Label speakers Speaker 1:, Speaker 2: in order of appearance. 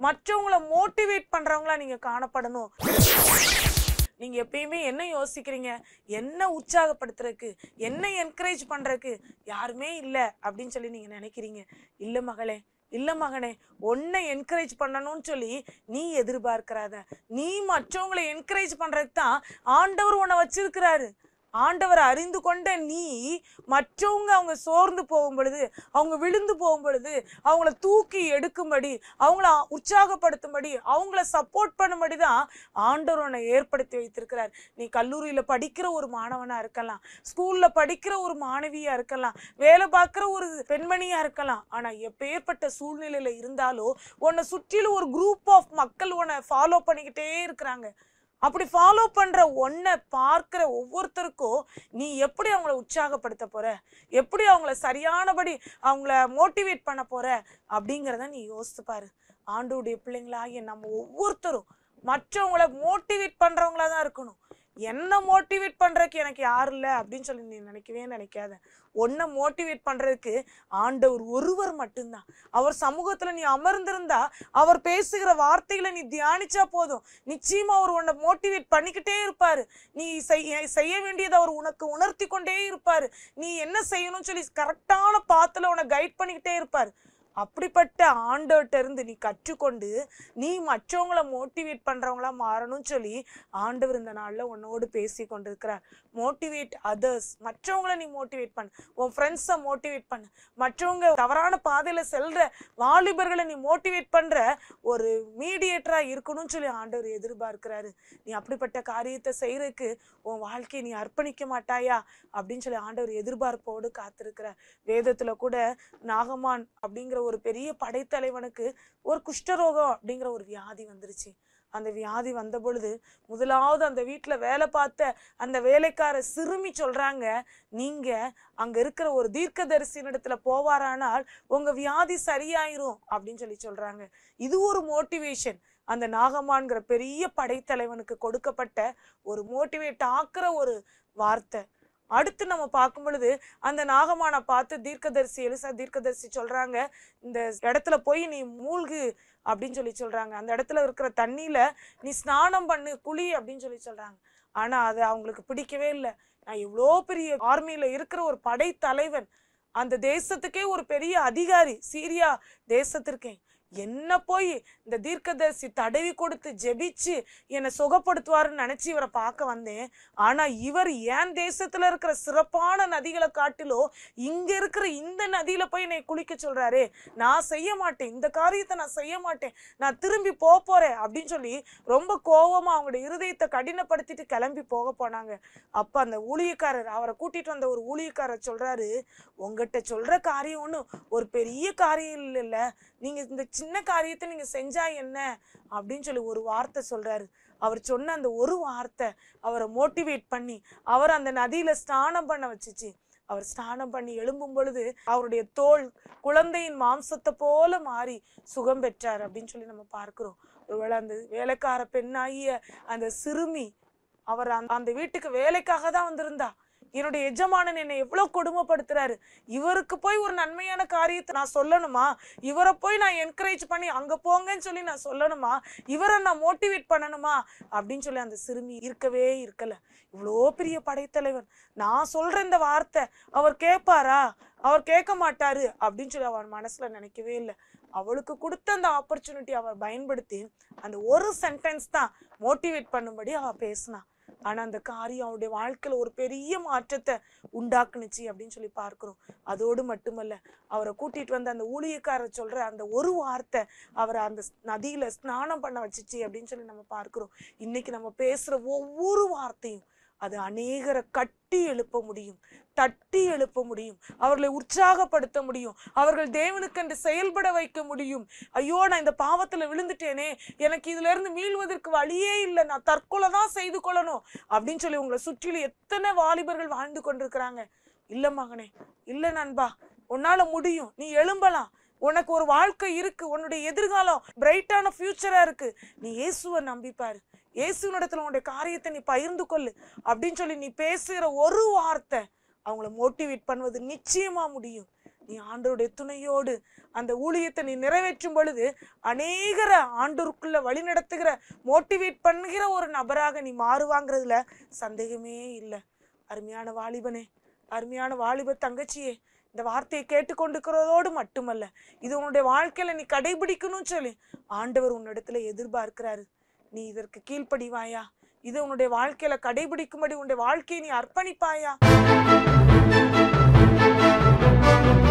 Speaker 1: மற்றவங்கள மோட்டிவேட் பண்றவங்களா நீங்க காணப்படணும் நீங்க எப்பயுமே என்ன யோசிக்கிறீங்க என்ன உற்சாகப்படுத்துறதுக்கு என்ன என்கரேஜ் பண்றதுக்கு யாருமே இல்ல அப்படின்னு சொல்லி நீங்க நினைக்கிறீங்க இல்ல மகளே இல்ல மகனே உன்னை என்கரேஜ் பண்ணணும்னு சொல்லி நீ எதிர்பார்க்கிறாத நீ மற்றவங்களை என்கரேஜ் பண்றதுக்கு தான் ஆண்டவர் உன்னை வச்சிருக்கிறாரு ஆண்டவர் அறிந்து கொண்ட நீ மற்றவங்க அவங்க சோர்ந்து போகும் பொழுது அவங்க விழுந்து போகும் பொழுது அவங்கள தூக்கி எடுக்கும்படி அவங்கள உற்சாகப்படுத்தும்படி அவங்கள சப்போர்ட் பண்ணும்படி தான் ஆண்டவர் உன்னை ஏற்படுத்தி வைத்திருக்கிறார் நீ கல்லூரியில படிக்கிற ஒரு மாணவனா இருக்கலாம் ஸ்கூல்ல படிக்கிற ஒரு மாணவியா இருக்கலாம் வேலை பார்க்குற ஒரு பெண்மணியா இருக்கலாம் ஆனா எப்பேற்பட்ட சூழ்நிலையில இருந்தாலும் உன்னை சுற்றிலும் ஒரு குரூப் ஆஃப் மக்கள் உன்னை ஃபாலோ பண்ணிக்கிட்டே இருக்கிறாங்க அப்படி ஃபாலோ பண்ற ஒன்றை பார்க்கிற ஒவ்வொருத்தருக்கும் நீ எப்படி அவங்கள உற்சாகப்படுத்த போற எப்படி அவங்கள சரியானபடி அவங்கள மோட்டிவேட் பண்ண போற அப்படிங்கிறத நீ யோசித்து பாரு ஆண்டோடைய பிள்ளைங்களாகிய நம்ம ஒவ்வொருத்தரும் மற்றவங்கள மோட்டிவேட் பண்றவங்களா தான் இருக்கணும் என்ன மோட்டிவேட் பண்றதுக்கு எனக்கு யாரும் இல்லை அப்படின்னு சொல்லி நீ நினைக்கவே நினைக்காத உன்னை மோட்டிவேட் பண்றதுக்கு ஆண்டவர் ஒருவர் மட்டும்தான் அவர் சமூகத்துல நீ அமர்ந்திருந்தா அவர் பேசுகிற வார்த்தைகளை நீ தியானிச்சா போதும் நிச்சயமா அவர் உன்னை மோட்டிவேட் பண்ணிக்கிட்டே இருப்பாரு நீ செய்ய செய்ய வேண்டியதை அவர் உனக்கு உணர்த்தி கொண்டே இருப்பாரு நீ என்ன செய்யணும்னு சொல்லி கரெக்டான பாத்துல உன்னை கைட் பண்ணிக்கிட்டே இருப்பாரு அப்படிப்பட்ட ஆண்டவர்கிட்ட இருந்து நீ கற்றுக்கொண்டு நீ மற்றவங்கள மோட்டிவேட் பண்றவங்களா மாறணும்னு சொல்லி ஆண்டவர் இந்த நாள்ல உன்னோடு பேசி கொண்டிருக்கிறார் மோட்டிவேட் அதர்ஸ் மற்றவங்கள நீ மோட்டிவேட் பண்ணு உன் ஃப்ரெண்ட்ஸை மோட்டிவேட் பண்ணு மற்றவங்க தவறான பாதையில செல்ற வாலிபர்களை நீ மோட்டிவேட் பண்ற ஒரு மீடியேட்டரா இருக்கணும்னு சொல்லி ஆண்டவர் எதிர்பார்க்கிறாரு நீ அப்படிப்பட்ட காரியத்தை செய்யறதுக்கு உன் வாழ்க்கையை நீ அர்ப்பணிக்க மாட்டாயா அப்படின்னு சொல்லி ஆண்டவர் எதிர்பார்ப்போடு காத்திருக்கிறார் வேதத்துல கூட நாகமான் அப்படிங்கிற ஒரு பெரிய படைத்தலைவனுக்கு ஒரு குஷ்டரோகம் அப்படிங்கிற ஒரு வியாதி வந்துருச்சு அந்த வியாதி வந்த பொழுது முதலாவது அந்த வீட்டுல வேலை பார்த்த அந்த வேலைக்கார சிறுமி சொல்றாங்க நீங்க அங்க இருக்கிற ஒரு தீர்க்கதரிசினிடத்துல போவாரானால் உங்க வியாதி சரியாயிரும் அப்படின்னு சொல்லி சொல்றாங்க இது ஒரு மோட்டிவேஷன் அந்த நாகமான்கிற பெரிய படைத்தலைவனுக்கு கொடுக்கப்பட்ட ஒரு மோட்டிவேட் ஆக்குற ஒரு வார்த்தை அடுத்து நம்ம பார்க்கும் பொழுது அந்த நாகமானை பார்த்து தீர்க்கதரிசி எலிசா தீர்க்கதரிசி சொல்றாங்க இந்த இடத்துல போய் நீ மூழ்கு அப்படின்னு சொல்லி சொல்றாங்க அந்த இடத்துல இருக்கிற தண்ணியில நீ ஸ்நானம் பண்ணு குளி அப்படின்னு சொல்லி சொல்றாங்க ஆனா அது அவங்களுக்கு பிடிக்கவே இல்லை நான் இவ்வளோ பெரிய ஆர்மியில இருக்கிற ஒரு படைத்தலைவன் அந்த தேசத்துக்கே ஒரு பெரிய அதிகாரி சீரியா தேசத்திற்கே என்ன போய் இந்த தீர்க்கதரிசி தடவி கொடுத்து ஜெபிச்சு என்னை சுகப்படுத்துவாருன்னு நினைச்சு இவரை பார்க்க வந்தேன் ஆனா இவர் என் தேசத்துல இருக்கிற சிறப்பான நதிகளை காட்டிலும் இங்க இருக்கிற இந்த நதியில போய் என்னை குளிக்க சொல்றாரே நான் செய்ய மாட்டேன் இந்த காரியத்தை நான் செய்ய மாட்டேன் நான் திரும்பி போக போறேன் அப்படின்னு சொல்லி ரொம்ப கோவமா அவங்களுடைய இருதயத்தை கடினப்படுத்திட்டு கிளம்பி போக போனாங்க அப்ப அந்த ஊழியக்காரர் அவரை கூட்டிட்டு வந்த ஒரு ஊழியக்காரர் சொல்றாரு உங்ககிட்ட சொல்ற காரியம் ஒன்றும் ஒரு பெரிய காரியம் இல்லைல்ல நீங்க இந்த சின்ன காரியத்தை நீங்க செஞ்சா என்ன அப்படின்னு சொல்லி ஒரு வார்த்தை சொல்றாரு அவர் சொன்ன அந்த ஒரு வார்த்தை அவரை மோட்டிவேட் பண்ணி அவர் அந்த நதியில ஸ்நானம் பண்ண வச்சுச்சு அவர் ஸ்நானம் பண்ணி எழும்பும் பொழுது அவருடைய தோல் குழந்தையின் மாம்சத்தை போல மாறி சுகம் பெற்றார் அப்படின்னு சொல்லி நம்ம பார்க்கிறோம் ஒருவேளை அந்த வேலைக்கார பெண்ணாகிய அந்த சிறுமி அவர் அந்த- அந்த வீட்டுக்கு வேலைக்காக தான் வந்திருந்தா என்னுடைய எஜமானன் என்னை எவ்வளவு கொடுமைப்படுத்துறாரு இவருக்கு போய் ஒரு நன்மையான காரியத்தை நான் சொல்லணுமா இவரை போய் நான் என்கரேஜ் பண்ணி அங்க போங்கன்னு சொல்லி நான் சொல்லணுமா இவரை நான் மோட்டிவேட் பண்ணணுமா அப்படின்னு சொல்லி அந்த சிறுமி இருக்கவே இருக்கல இவ்வளோ பெரிய படைத்தலைவன் நான் சொல்ற இந்த வார்த்தை அவர் கேட்பாரா அவர் கேட்க மாட்டாரு அப்படின்னு சொல்லி அவன் மனசுல நினைக்கவே இல்லை அவளுக்கு கொடுத்த அந்த ஆப்பர்ச்சுனிட்டி அவர் பயன்படுத்தி அந்த ஒரு சென்டென்ஸ் தான் மோட்டிவேட் பண்ணும்படி அவ பேசினா ஆனா அந்த காரியம் அவருடைய வாழ்க்கையில ஒரு பெரிய மாற்றத்தை உண்டாக்குனுச்சு அப்படின்னு சொல்லி பார்க்கிறோம் அதோடு மட்டுமல்ல அவரை கூட்டிட்டு வந்த அந்த ஊழியக்காரர் சொல்ற அந்த ஒரு வார்த்தை அவரை அந்த ஸ்- நதியில ஸ்நானம் பண்ண வச்சுச்சு அப்படின்னு சொல்லி நம்ம பார்க்கிறோம் இன்னைக்கு நம்ம பேசுற ஒவ்வொரு வார்த்தையும் அது அநேகரை கட்டி எழுப்ப முடியும் தட்டி எழுப்ப முடியும் அவர்களை உற்சாகப்படுத்த முடியும் அவர்கள் தேவனுக்கென்று செயல்பட வைக்க முடியும் ஐயோ நான் இந்த பாவத்துல விழுந்துட்டேனே எனக்கு இதுல இருந்து மீள்வதற்கு வழியே இல்லை நான் தற்கொலை தான் செய்து கொள்ளணும் அப்படின்னு சொல்லி உங்களை சுற்றிலும் எத்தனை வாலிபர்கள் வாழ்ந்து கொண்டிருக்கிறாங்க இல்ல மகனே இல்ல நண்பா உன்னால முடியும் நீ எழும்பலாம் உனக்கு ஒரு வாழ்க்கை இருக்கு உன்னுடைய எதிர்காலம் பிரைட்டான ஃபியூச்சரா இருக்கு நீ இயேசுவை நம்பிப்பாரு இயேசுவினிடத்துல உன்னுடைய காரியத்தை நீ பகிர்ந்து கொள்ளு அப்படின்னு சொல்லி நீ பேசுகிற ஒரு வார்த்தை அவங்கள மோட்டிவேட் பண்ணுவது நிச்சயமா முடியும் நீ ஆண்டவருடைய துணையோடு அந்த ஊழியத்தை நீ நிறைவேற்றும் பொழுது அநேகரை ஆண்டோருக்குள்ள வழி நடத்துகிற மோட்டிவேட் பண்ணுகிற ஒரு நபராக நீ மாறுவாங்கிறதுல சந்தேகமே இல்லை அருமையான வாலிபனே அருமையான வாலிப தங்கச்சியே இந்த வார்த்தையை கேட்டுக்கொண்டிருக்கிறதோடு மட்டுமல்ல இது உன்னுடைய வாழ்க்கையில நீ கடைபிடிக்கணும்னு சொல்லி ஆண்டவர் உன்னிடத்துல எதிர்பார்க்கிறாரு நீ இதற்கு கீழ்ப்படிவாயா இது உன்னுடைய வாழ்க்கையில கடைபிடிக்கும்படி உன்னுடைய வாழ்க்கையை நீ அர்ப்பணிப்பாயா